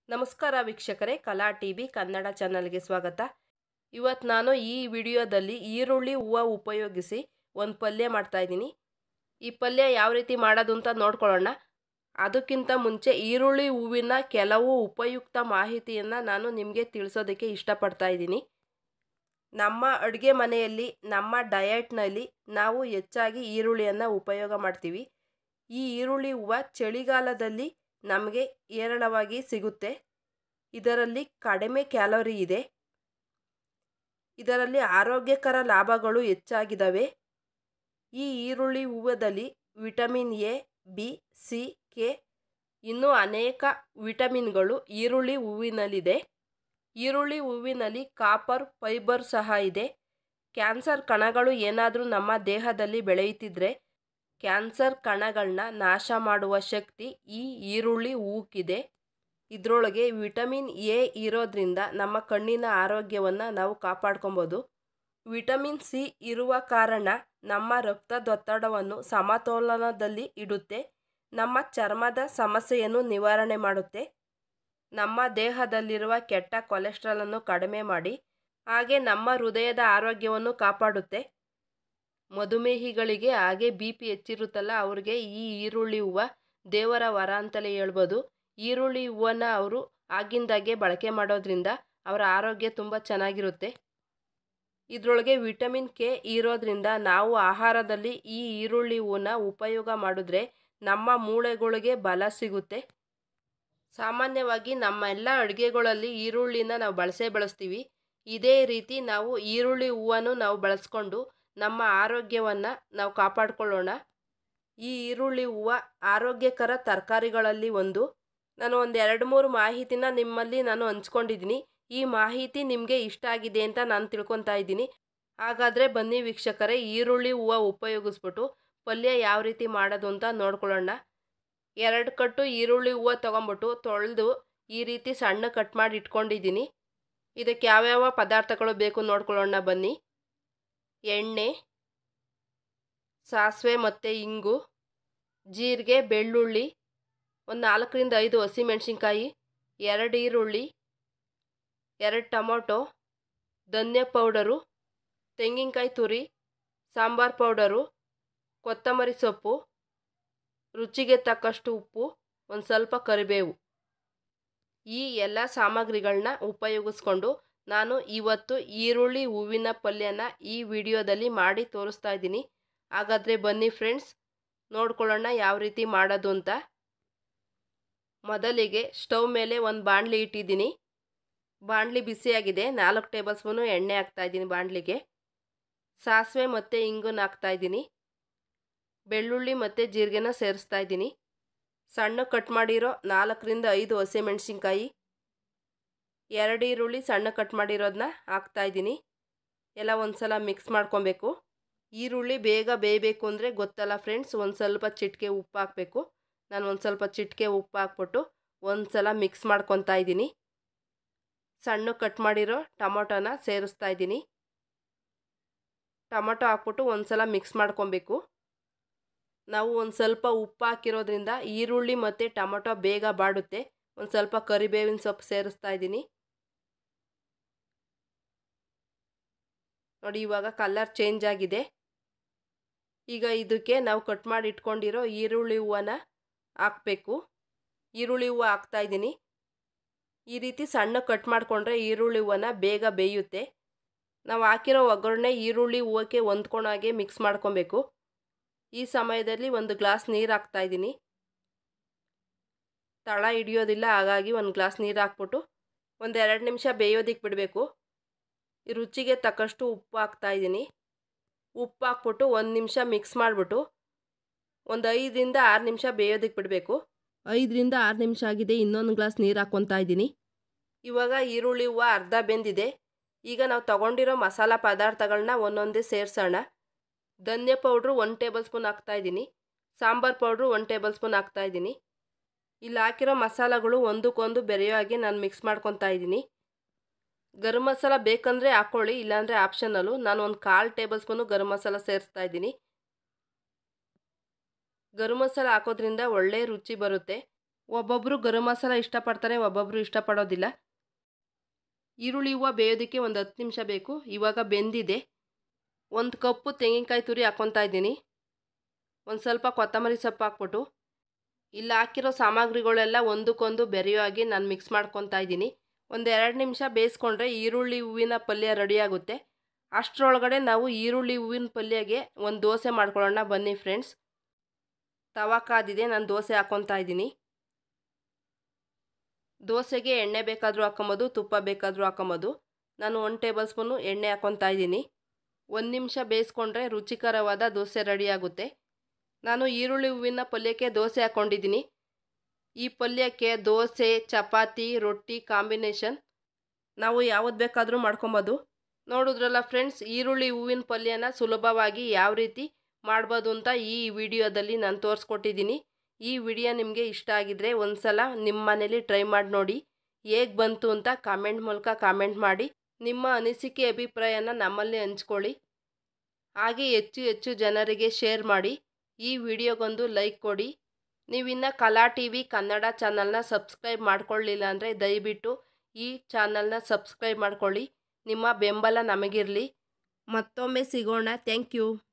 ನಮಸ್ಕಾರ ವೀಕ್ಷಕರೇ ಕಲಾ ಟಿ ವಿ ಕನ್ನಡ ಚಾನಲ್ಗೆ ಸ್ವಾಗತ ಇವತ್ತು ನಾನು ಈ ವಿಡಿಯೋದಲ್ಲಿ ಈರುಳ್ಳಿ ಹೂವು ಉಪಯೋಗಿಸಿ ಒಂದು ಪಲ್ಯ ಮಾಡ್ತಾಯಿದ್ದೀನಿ ಈ ಪಲ್ಯ ಯಾವ ರೀತಿ ಮಾಡೋದು ಅಂತ ನೋಡ್ಕೊಳ್ಳೋಣ ಅದಕ್ಕಿಂತ ಮುಂಚೆ ಈರುಳ್ಳಿ ಹೂವಿನ ಕೆಲವು ಉಪಯುಕ್ತ ಮಾಹಿತಿಯನ್ನು ನಾನು ನಿಮಗೆ ತಿಳಿಸೋದಕ್ಕೆ ಇಷ್ಟಪಡ್ತಾ ಇದ್ದೀನಿ ನಮ್ಮ ಅಡುಗೆ ಮನೆಯಲ್ಲಿ ನಮ್ಮ ಡಯಟ್ನಲ್ಲಿ ನಾವು ಹೆಚ್ಚಾಗಿ ಈರುಳ್ಳಿಯನ್ನು ಉಪಯೋಗ ಮಾಡ್ತೀವಿ ಈ ಈರುಳ್ಳಿ ಹೂವು ಚಳಿಗಾಲದಲ್ಲಿ ನಮಗೆ ಹೇರಳವಾಗಿ ಸಿಗುತ್ತೆ ಇದರಲ್ಲಿ ಕಡಿಮೆ ಕ್ಯಾಲೋರಿ ಇದೆ ಇದರಲ್ಲಿ ಆರೋಗ್ಯಕರ ಲಾಭಗಳು ಹೆಚ್ಚಾಗಿದ್ದಾವೆ ಈ ಈರುಳ್ಳಿ ಹೂವದಲ್ಲಿ vitamin A B C K ಇನ್ನೂ ಅನೇಕ ವಿಟಮಿನ್ಗಳು ಈರುಳ್ಳಿ ಹೂವಿನಲ್ಲಿದೆ ಈರುಳ್ಳಿ ಹೂವಿನಲ್ಲಿ ಕಾಪರ್ ಫೈಬರ್ ಸಹ ಇದೆ ಕ್ಯಾನ್ಸರ್ ಕಣಗಳು ಏನಾದರೂ ನಮ್ಮ ದೇಹದಲ್ಲಿ ಬೆಳೆಯುತ್ತಿದ್ದರೆ ಕ್ಯಾನ್ಸರ್ ಕಣಗಳನ್ನ ನಾಶ ಮಾಡುವ ಶಕ್ತಿ ಈ ಈರುಳ್ಳಿ ಹೂಕ್ಕಿದೆ ಇದರೊಳಗೆ ವಿಟಮಿನ್ ಎ ಇರೋದ್ರಿಂದ ನಮ್ಮ ಕಣ್ಣಿನ ಆರೋಗ್ಯವನ್ನು ನಾವು ಕಾಪಾಡ್ಕೊಬೋದು ವಿಟಮಿನ್ ಸಿ ಇರುವ ಕಾರಣ ನಮ್ಮ ರಕ್ತದೊತ್ತಡವನ್ನು ಸಮತೋಲನದಲ್ಲಿ ಇಡುತ್ತೆ ನಮ್ಮ ಚರ್ಮದ ಸಮಸ್ಯೆಯನ್ನು ನಿವಾರಣೆ ಮಾಡುತ್ತೆ ನಮ್ಮ ದೇಹದಲ್ಲಿರುವ ಕೆಟ್ಟ ಕೊಲೆಸ್ಟ್ರಾಲನ್ನು ಕಡಿಮೆ ಮಾಡಿ ಹಾಗೆ ನಮ್ಮ ಹೃದಯದ ಆರೋಗ್ಯವನ್ನು ಕಾಪಾಡುತ್ತೆ ಮಧುಮೇಹಿಗಳಿಗೆ ಹಾಗೆ ಬಿ ಪಿ ಹೆಚ್ಚಿರುತ್ತಲ್ಲ ಅವ್ರಿಗೆ ಈ ಈರುಳ್ಳಿ ಹೂವು ದೇವರ ವರ ಅಂತಲೇ ಹೇಳ್ಬೋದು ಈರುಳ್ಳಿ ಹೂವನ್ನು ಅವರು ಆಗಿಂದಾಗೆ ಬಳಕೆ ಮಾಡೋದ್ರಿಂದ ಅವರ ಆರೋಗ್ಯ ತುಂಬ ಚೆನ್ನಾಗಿರುತ್ತೆ ಇದರೊಳಗೆ ವಿಟಮಿನ್ ಕೆ ಇರೋದ್ರಿಂದ ನಾವು ಆಹಾರದಲ್ಲಿ ಈ ಈರುಳ್ಳಿ ಹೂವನ್ನ ಉಪಯೋಗ ಮಾಡಿದ್ರೆ ನಮ್ಮ ಮೂಳೆಗಳಿಗೆ ಬಲ ಸಿಗುತ್ತೆ ಸಾಮಾನ್ಯವಾಗಿ ನಮ್ಮ ಎಲ್ಲ ಅಡುಗೆಗಳಲ್ಲಿ ಈರುಳ್ಳಿನ ನಾವು ಬಳಸೇ ಬಳಸ್ತೀವಿ ಇದೇ ರೀತಿ ನಾವು ಈರುಳ್ಳಿ ಹೂವನ್ನು ನಾವು ಬಳಸ್ಕೊಂಡು ನಮ್ಮ ಆರೋಗ್ಯವನ್ನು ನಾವು ಕಾಪಾಡಿಕೊಳ್ಳೋಣ ಈ ಈರುಳ್ಳಿ ಹೂವು ಆರೋಗ್ಯಕರ ತರಕಾರಿಗಳಲ್ಲಿ ಒಂದು ನಾನು ಒಂದು ಎರಡು ಮೂರು ಮಾಹಿತಿನ ನಿಮ್ಮಲ್ಲಿ ನಾನು ಹಂಚ್ಕೊಂಡಿದ್ದೀನಿ ಈ ಮಾಹಿತಿ ನಿಮಗೆ ಇಷ್ಟ ಆಗಿದೆ ಅಂತ ನಾನು ತಿಳ್ಕೊತಾ ಇದ್ದೀನಿ ಹಾಗಾದರೆ ಬನ್ನಿ ವೀಕ್ಷಕರೇ ಈರುಳ್ಳಿ ಹೂವು ಉಪಯೋಗಿಸ್ಬಿಟ್ಟು ಪಲ್ಯ ಯಾವ ರೀತಿ ಮಾಡೋದು ಅಂತ ನೋಡ್ಕೊಳ್ಳೋಣ ಎರಡು ಕಟ್ಟು ಈರುಳ್ಳಿ ಹೂವು ತೊಗೊಂಬಿಟ್ಟು ತೊಳೆದು ಈ ರೀತಿ ಸಣ್ಣ ಕಟ್ ಮಾಡಿ ಇಟ್ಕೊಂಡಿದ್ದೀನಿ ಇದಕ್ಕೆ ಯಾವ್ಯಾವ ಪದಾರ್ಥಗಳು ಬೇಕು ನೋಡ್ಕೊಳ್ಳೋಣ ಬನ್ನಿ ಎಣ್ಣೆ ಸಾಸಿವೆ ಮತ್ತು ಇಂಗು ಜೀರಿಗೆ ಬೆಳ್ಳುಳ್ಳಿ ಒಂದು ನಾಲ್ಕರಿಂದ ಐದು ಹಸಿಮೆಣ್ಸಿನ್ಕಾಯಿ ಎರಡು ಈರುಳ್ಳಿ ಎರಡು ಟೊಮೊಟೊ ಧನ್ಯ ಪೌಡರು ತೆಂಗಿನಕಾಯಿ ತುರಿ ಸಾಂಬಾರು ಪೌಡರು ಕೊತ್ತಂಬರಿ ಸೊಪ್ಪು ರುಚಿಗೆ ತಕ್ಕಷ್ಟು ಉಪ್ಪು ಒಂದು ಸ್ವಲ್ಪ ಕರಿಬೇವು ಈ ಎಲ್ಲ ಸಾಮಗ್ರಿಗಳನ್ನ ಉಪಯೋಗಿಸ್ಕೊಂಡು ನಾನು ಇವತ್ತು ಈರುಳ್ಳಿ ಹೂವಿನ ಪಲ್ಯನ ಈ ವಿಡಿಯೋದಲ್ಲಿ ಮಾಡಿ ತೋರಿಸ್ತಾ ಇದ್ದೀನಿ ಹಾಗಾದರೆ ಬನ್ನಿ ಫ್ರೆಂಡ್ಸ್ ನೋಡ್ಕೊಳ್ಳೋಣ ಯಾವ ರೀತಿ ಮಾಡೋದು ಅಂತ ಮೊದಲಿಗೆ ಸ್ಟವ್ ಮೇಲೆ ಒಂದು ಬಾಣಲಿ ಇಟ್ಟಿದ್ದೀನಿ ಬಾಣಲಿ ಬಿಸಿಯಾಗಿದೆ ನಾಲ್ಕು ಟೇಬಲ್ ಸ್ಪೂನು ಎಣ್ಣೆ ಹಾಕ್ತಾಯಿದ್ದೀನಿ ಬಾಣಲಿಗೆ ಸಾಸಿವೆ ಮತ್ತು ಇಂಗುನ ಹಾಕ್ತಾಯಿದ್ದೀನಿ ಬೆಳ್ಳುಳ್ಳಿ ಮತ್ತು ಜೀರಿಗೆನ ಸೇರಿಸ್ತಾ ಇದ್ದೀನಿ ಸಣ್ಣ ಕಟ್ ಮಾಡಿರೋ ನಾಲ್ಕರಿಂದ ಐದು ಹಸಿಮೆಣ್ಸಿನ್ಕಾಯಿ ಎರಡು ಈರುಳ್ಳಿ ಸಣ್ಣ ಕಟ್ ಮಾಡಿರೋದನ್ನ ಹಾಕ್ತಾಯಿದ್ದೀನಿ ಎಲ್ಲ ಒಂದು ಸಲ ಮಿಕ್ಸ್ ಮಾಡ್ಕೊಬೇಕು ಈರುಳ್ಳಿ ಬೇಗ ಬೇಯಬೇಕು ಅಂದರೆ ಗೊತ್ತಲ್ಲ ಫ್ರೆಂಡ್ಸ್ ಒಂದು ಸ್ವಲ್ಪ ಚಿಟಿಕೆ ಉಪ್ಪು ಹಾಕಬೇಕು ನಾನು ಒಂದು ಸ್ವಲ್ಪ ಚಿಟಿಕೆ ಉಪ್ಪು ಹಾಕ್ಬಿಟ್ಟು ಒಂದು ಸಲ ಮಿಕ್ಸ್ ಮಾಡ್ಕೊತಾ ಇದ್ದೀನಿ ಸಣ್ಣ ಕಟ್ ಮಾಡಿರೋ ಟೊಮೊಟೊನ ಸೇರಿಸ್ತಾ ಇದ್ದೀನಿ ಟೊಮೊಟೊ ಹಾಕ್ಬಿಟ್ಟು ಒಂದು ಸಲ ಮಿಕ್ಸ್ ಮಾಡ್ಕೊಬೇಕು ನಾವು ಒಂದು ಸ್ವಲ್ಪ ಉಪ್ಪು ಹಾಕಿರೋದ್ರಿಂದ ಈರುಳ್ಳಿ ಮತ್ತು ಟೊಮೊಟೊ ಬೇಗ ಬಾಡುತ್ತೆ ಒಂದು ಸ್ವಲ್ಪ ಕರಿಬೇವಿನ ಸೊಪ್ಪು ಸೇರಿಸ್ತಾ ಇದ್ದೀನಿ ನೋಡಿ ಇವಾಗ ಕಲರ್ ಚೇಂಜ್ ಆಗಿದೆ ಈಗ ಇದಕ್ಕೆ ನಾವು ಕಟ್ ಮಾಡಿ ಇಟ್ಕೊಂಡಿರೋ ಈರುಳ್ಳಿ ಹೂವನ್ನ ಹಾಕಬೇಕು ಈರುಳ್ಳಿ ಹೂವು ಹಾಕ್ತಾಯಿದ್ದೀನಿ ಈ ರೀತಿ ಸಣ್ಣ ಕಟ್ ಮಾಡಿಕೊಂಡ್ರೆ ಈರುಳ್ಳಿ ಹೂವನ್ನ ಬೇಗ ಬೇಯುತ್ತೆ ನಾವು ಹಾಕಿರೋ ಒಗ್ಗರಣೆ ಈರುಳ್ಳಿ ಹೂವಕ್ಕೆ ಹೊಂದ್ಕೊಳಾಗೆ ಮಿಕ್ಸ್ ಮಾಡ್ಕೊಬೇಕು ಈ ಸಮಯದಲ್ಲಿ ಒಂದು ಗ್ಲಾಸ್ ನೀರು ಹಾಕ್ತಾಯಿದ್ದೀನಿ ತಳ ಹಿಡಿಯೋದಿಲ್ಲ ಹಾಗಾಗಿ ಒಂದು ಗ್ಲಾಸ್ ನೀರು ಹಾಕ್ಬಿಟ್ಟು ಒಂದು ಎರಡು ನಿಮಿಷ ಬೇಯೋದಕ್ಕೆ ಬಿಡಬೇಕು ರುಚಿಗೆ ತಕ್ಕಷ್ಟು ಉಪ್ಪು ಹಾಕ್ತಾಯಿದ್ದೀನಿ ಉಪ್ಪು ಹಾಕ್ಬಿಟ್ಟು ಒಂದು ನಿಮಿಷ ಮಿಕ್ಸ್ ಮಾಡಿಬಿಟ್ಟು ಒಂದು ಐದರಿಂದ ಆರು ನಿಮಿಷ ಬೇಯೋದಕ್ಕೆ ಬಿಡಬೇಕು ಐದರಿಂದ ಆರು ನಿಮಿಷ ಆಗಿದೆ ಇನ್ನೊಂದು ಗ್ಲಾಸ್ ನೀರು ಹಾಕ್ಕೊತಾ ಇದ್ದೀನಿ ಇವಾಗ ಈರುಳ್ಳಿ ಹೂವು ಅರ್ಧ ಬೆಂದಿದೆ ಈಗ ನಾವು ತೊಗೊಂಡಿರೋ ಮಸಾಲ ಪದಾರ್ಥಗಳನ್ನ ಒಂದೊಂದೇ ಸೇರಿಸೋಣ ಧನ್ಯ ಪೌಡ್ರು ಒನ್ ಟೇಬಲ್ ಸ್ಪೂನ್ ಹಾಕ್ತಾಯಿದ್ದೀನಿ sambar powder one tablespoon ಹಾಕ್ತಾಯಿದ್ದೀನಿ ಇಲ್ಲಿ ಹಾಕಿರೋ ಮಸಾಲಗಳು ಒಂದಕ್ಕೊಂದು ಬೆರೆಯೋ ಹಾಗೆ ನಾನು ಮಿಕ್ಸ್ ಮಾಡ್ಕೊತಾ ಇದ್ದೀನಿ ಗರಂ ಮಸಾಲ ಬೇಕಂದರೆ ಹಾಕ್ಕೊಳ್ಳಿ ಇಲ್ಲಾಂದರೆ ಆಪ್ಷನಲ್ಲು ನಾನು ಒಂದು ಕಾಲು ಟೇಬಲ್ ಸ್ಪೂನು ಗರಂ ಮಸಾಲ ಸೇರಿಸ್ತಾ ಇದ್ದೀನಿ ಗರಂ ಮಸಾಲ ಹಾಕೋದ್ರಿಂದ ಒಳ್ಳೆ ರುಚಿ ಬರುತ್ತೆ ಒಬ್ಬೊಬ್ಬರು ಗರಂ ಮಸಾಲ ಇಷ್ಟಪಡ್ತಾರೆ ಒಬ್ಬೊಬ್ಬರು ಇಷ್ಟಪಡೋದಿಲ್ಲ ಈರುಳ್ಳಿ ಹೂವು ಬೇಯೋದಕ್ಕೆ ಒಂದು ಹತ್ತು ನಿಮಿಷ ಬೇಕು ಇವಾಗ ಬೆಂದಿದೆ ಒಂದು ಕಪ್ಪು ತೆಂಗಿನಕಾಯಿ ತುರಿ ಹಾಕ್ಕೊತಾ ಇದ್ದೀನಿ ಒಂದು ಸ್ವಲ್ಪ ಕೊತ್ತಂಬರಿ ಸೊಪ್ಪು ಹಾಕ್ಬಿಟ್ಟು ಇಲ್ಲಿ ಹಾಕಿರೋ ಸಾಮಗ್ರಿಗಳೆಲ್ಲ ಒಂದಕ್ಕೊಂದು ಬೆರೆಯೋ ಹಾಗೆ ನಾನು ಮಿಕ್ಸ್ ಮಾಡ್ಕೊತಾ ಇದ್ದೀನಿ ಒಂದು ಎರಡು ನಿಮಿಷ ಬೇಯಿಸ್ಕೊಂಡ್ರೆ ಈರುಳ್ಳಿ ಹೂವಿನ ಪಲ್ಯ ರೆಡಿಯಾಗುತ್ತೆ ಅಷ್ಟರೊಳಗಡೆ ನಾವು ಈರುಳ್ಳಿ ಹೂವಿನ ಪಲ್ಯಗೆ ಒಂದು ದೋಸೆ ಮಾಡ್ಕೊಳ್ಳೋಣ ಬನ್ನಿ ಫ್ರೆಂಡ್ಸ್ ತವಾ ಕಾದಿದೆ ನಾನು ದೋಸೆ ಹಾಕ್ಕೊತಾ ಇದ್ದೀನಿ ದೋಸೆಗೆ ಎಣ್ಣೆ ಬೇಕಾದರೂ ಹಾಕೊಬೋದು ತುಪ್ಪ ಬೇಕಾದರೂ ಹಾಕೊಬೋದು ನಾನು ಒಂದು ಟೇಬಲ್ ಸ್ಪೂನು ಎಣ್ಣೆ ಹಾಕ್ಕೊತಾ ಇದ್ದೀನಿ ಒಂದು ನಿಮಿಷ ಬೇಯಿಸ್ಕೊಂಡ್ರೆ ರುಚಿಕರವಾದ ದೋಸೆ ರೆಡಿಯಾಗುತ್ತೆ ನಾನು ಈರುಳ್ಳಿ ಹೂವಿನ ಪಲ್ಯಕ್ಕೆ ದೋಸೆ ಹಾಕ್ಕೊಂಡಿದ್ದೀನಿ ಈ ಪಲ್ಯಕ್ಕೆ ದೋಸೆ ಚಪಾತಿ ರೊಟ್ಟಿ ಕಾಂಬಿನೇಷನ್ ನಾವು ಯಾವ್ದು ಬೇಕಾದರೂ ಮಾಡ್ಕೊಬೋದು ನೋಡಿದ್ರಲ್ಲ ಫ್ರೆಂಡ್ಸ್ ಈರುಳ್ಳಿ ಹೂವಿನ ಪಲ್ಯನ ಸುಲಭವಾಗಿ ಯಾವ ರೀತಿ ಮಾಡ್ಬೋದು ಅಂತ ಈ ವಿಡಿಯೋದಲ್ಲಿ ನಾನು ತೋರಿಸ್ಕೊಟ್ಟಿದ್ದೀನಿ ಈ ವಿಡಿಯೋ ನಿಮಗೆ ಇಷ್ಟ ಆಗಿದ್ರೆ ಒಂದು ಸಲ ನಿಮ್ಮ ಮನೇಲಿ ಟ್ರೈ ಮಾಡಿ ನೋಡಿ ಹೇಗೆ ಬಂತು ಅಂತ ಕಾಮೆಂಟ್ ಮೂಲಕ ಕಾಮೆಂಟ್ ಮಾಡಿ ನಿಮ್ಮ ಅನಿಸಿಕೆ ಅಭಿಪ್ರಾಯನ ನಮ್ಮಲ್ಲಿ ಹಂಚ್ಕೊಳ್ಳಿ ಹಾಗೆ ಹೆಚ್ಚು ಹೆಚ್ಚು ಜನರಿಗೆ ಶೇರ್ ಮಾಡಿ ಈ ವಿಡಿಯೋಗೊಂದು ಲೈಕ್ ಕೊಡಿ ನೀವಿನ್ನು ಕಲಾ ಟಿ ವಿ ಕನ್ನಡ ಚಾನಲ್ನ ಸಬ್ಸ್ಕ್ರೈಬ್ ಮಾಡ್ಕೊಳ್ಳಿಲ್ಲ ಅಂದರೆ ದಯವಿಟ್ಟು ಈ ಚಾನಲ್ನ ಸಬ್ಸ್ಕ್ರೈಬ್ ಮಾಡ್ಕೊಳ್ಳಿ ನಿಮ್ಮ ಬೆಂಬಲ ನಮಗಿರಲಿ ಮತ್ತೊಮ್ಮೆ ಸಿಗೋಣ ಥ್ಯಾಂಕ್ ಯು